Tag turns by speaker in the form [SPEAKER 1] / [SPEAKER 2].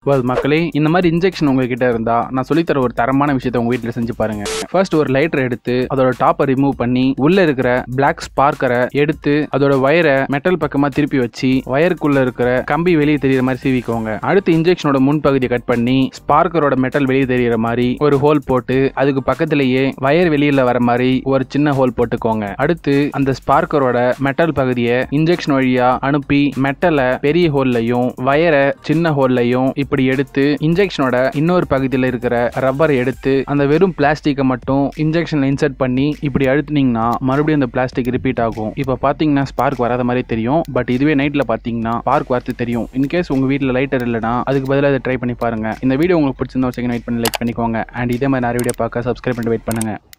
[SPEAKER 1] well மக்களே இந்த மாதிரி இன்ஜெக்ஷன் உங்ககிட்ட இருந்தா நான் சொல்லித்தர ஒரு தரமான விஷயத்தை உங்க வீட்டில் செஞ்சு பாருங்க ஃபர்ஸ்ட் ஒரு லைட்டர் எடுத்து அதோட டாப்பை ரிமூவ் பண்ணி உள்ள இருக்கிற பிளாக் ஸ்பார்க்கரை எடுத்து அதோட வயரை மெட்டல் பக்கமா திருப்பி வச்சு வயருக்குள்ள இருக்கிற கம்பி வெளியே தெரியுற மாதிரி சீவிக்கோங்க அடுத்து இன்ஜெக்ஷனோட முன்பகுதியை கட் பண்ணி ஸ்பார்க்கரோட மெட்டல் வெளியே தெரியுற மாதிரி ஒரு ஹோல் போட்டு அதுக்கு பக்கத்திலேயே வயர் வெளியில வர மாதிரி ஒரு சின்ன ஹோல் போட்டுக்கோங்க அடுத்து அந்த ஸ்பார்க்கரோட மெட்டல் பகுதியை இன்ஜெக்ஷன் வழியா அனுப்பி மெட்டலை பெரிய ஹோல்லையும் வயரை சின்ன ஹோல்லையும் இப்படி எடுத்து இன்ஜெக்ஷனோட இன்னொரு பகுதியில் இருக்கிற ரப்பரை எடுத்து அந்த வெறும் பிளாஸ்டிக்கை மட்டும் இன்ஜெக்ஷன்ல இன்சர்ட் பண்ணி இப்படி அழுத்துனீங்கன்னா மறுபடியும் அந்த பிளாஸ்டிக் ரிப்பீட் ஆகும் இப்போ பார்த்தீங்கன்னா ஸ்பார்க் வராத மாதிரி தெரியும் பட் இதுவே நைட்டில் பார்த்தீங்கன்னா ஸ்பார்க் வரது தெரியும் இன்கேஸ் உங்கள் வீட்டில் லைட்டர் இல்லைனா அதுக்கு பதிலாக அதை ட்ரை பண்ணி பாருங்க இந்த வீடியோ உங்களுக்கு பிடிச்சிருந்தா ஒரு செகண்ட் வெயிட் பண்ணி லைக் பண்ணிக்கோங்க அண்ட் இதே மாதிரி நிறைய வீடியோ பார்க்க சப்ஸ்கிரைப் பண்ணி வெயிட் பண்ணுங்க